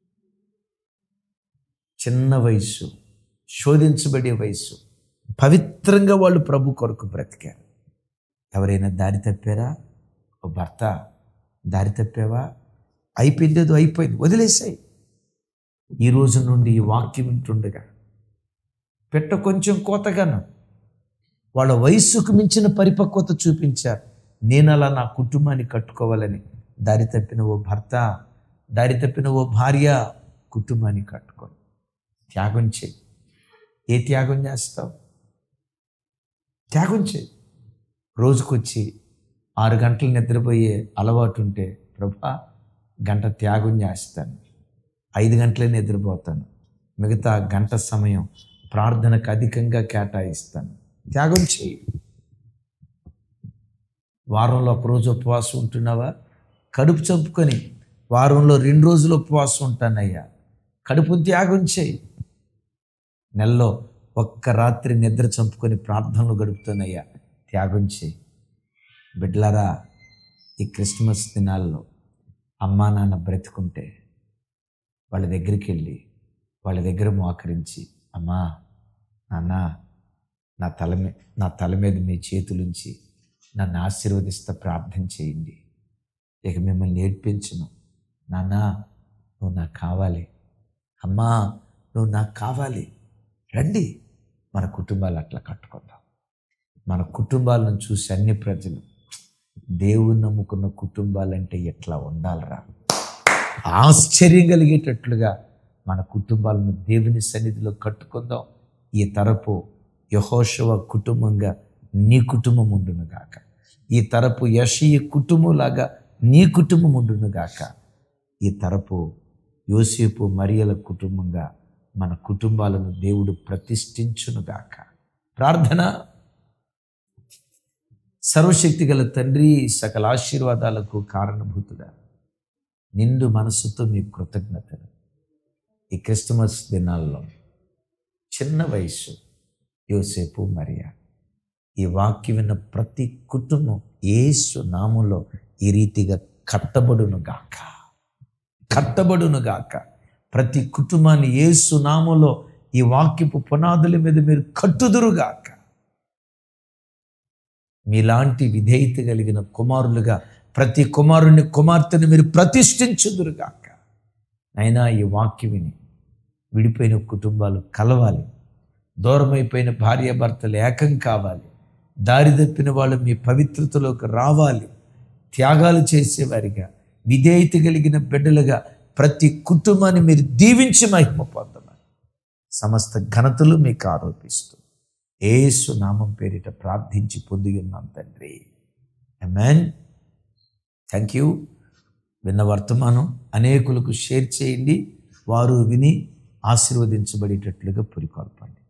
చిన్న వయసు శోధించబడే వయసు పవిత్రంగా వాళ్ళు ప్రభు కొరకు బ్రతికారు ఎవరైనా దారి తప్పారా ఓ భర్త దారి తప్పావా అయిపోయిందేదో అయిపోయింది వదిలేసాయి ఈ రోజు నుండి ఈ వాక్యం వింటుండగా పెట్ట కొంచెం కోతగాను వాళ్ళ వయస్సుకు మించిన పరిపక్వత చూపించారు నేను అలా నా కుటుంబాన్ని కట్టుకోవాలని దారి తప్పిన ఓ భర్త దారి తప్పిన ఓ భార్య కుటుంబాన్ని కట్టుకోను త్యాగం చేయి ఏ త్యాగం చేస్తావు త్యాగం చేయి రోజుకొచ్చి ఆరు గంటలు నిద్రపోయే అలవాటు ఉంటే ప్రభా గంట త్యాగం చేస్తాను ఐదు గంటలే నిద్రపోతాను మిగతా గంట సమయం ప్రార్థనకు అధికంగా కేటాయిస్తాను త్యాగం చేయి వారంలో ఒకరోజు ఉపవాసం ఉంటున్నావా కడుపు చంపుకొని వారంలో రెండు రోజులు ఉపవాసం ఉంటానయ్యా కడుపు త్యాగం చేయి నెలలో ఒక్క రాత్రి నిద్ర చంపుకొని ప్రార్థనలు గడుపుతానయ్యా త్యాగం చేయి బిడ్లారా ఈ క్రిస్మస్ దినాల్లో అమ్మా నాన్న బ్రతుకుంటే వాళ్ళ దగ్గరికి వెళ్ళి వాళ్ళ దగ్గర మోకరించి అమ్మా నాన్న నా తల మీ నా తల మీద మీ చేతులుంచి నన్ను ఆశీర్వదిస్తా ప్రార్థన చేయండి ఇక మిమ్మల్ని నేర్పించను నాన్న నువ్వు నాకు కావాలి అమ్మా నువ్వు నాకు కావాలి రండి మన కుటుంబాలు అట్లా కట్టుకుందాం మన కుటుంబాలను చూసి అన్ని ప్రజలు దేవుని నమ్ముకున్న కుటుంబాలంటే ఎట్లా ఉండాలిరా ఆశ్చర్యం కలిగేటట్లుగా మన కుటుంబాలను దేవుని సన్నిధిలో కట్టుకుందాం ఈ తరపు యహోశవ కుటుంబంగా నీ కుటుంబం ఉండును గాక ఈ తరపు యషయ కుటుంబంలాగా నీ కుటుంబం ఉండును గాక ఈ తరపు యోసేపు మరియల కుటుంబంగా మన కుటుంబాలను దేవుడు ప్రతిష్ఠించును గాక ప్రార్థన సర్వశక్తి గల తండ్రి సకల ఆశీర్వాదాలకు కారణభూతుడా నిండు మనసుతో మీ కృతజ్ఞతలు ఈ క్రిస్టమస్ దినాల్లో చిన్న వయసు యోసేపు మరియా ఈ వాక్యం విన్న ప్రతి కుటుంబం ఏసు నామంలో ఈ రీతిగా కట్టబడును గాక కట్టబడును గాక ప్రతి కుటుంబాన్ని ఏసు నామంలో ఈ వాక్యపు పునాదుల మీద మీరు కట్టుదురుగాక మీలాంటి విధేయత కలిగిన కుమారులుగా ప్రతి కుమారుని కుమార్తెను మీరు ప్రతిష్ఠించుదురుగాక అయినా ఈ వాక్యం విని విడిపోయిన కుటుంబాలు కలవాలి దూరమైపోయిన భార్యాభర్తలు ఏకం కావాలి దారి తప్పిన వాళ్ళు మీ పవిత్రతలోకి రావాలి త్యాగాలు చేసేవారిగా విధేయత కలిగిన బిడ్డలుగా ప్రతి కుటుంబాన్ని మీరు దీవించి మహిమ పొందమని సమస్త ఘనతలు మీకు ఆరోపిస్తూ ఏసు నామం పేరిట ప్రార్థించి పొంది ఉన్నాం తండ్రి అమెన్ థ్యాంక్ యూ విన్న వర్తమానం అనేకులకు షేర్ చేయండి వారు విని ఆశీర్వదించబడేటట్లుగా పురికొల్పండి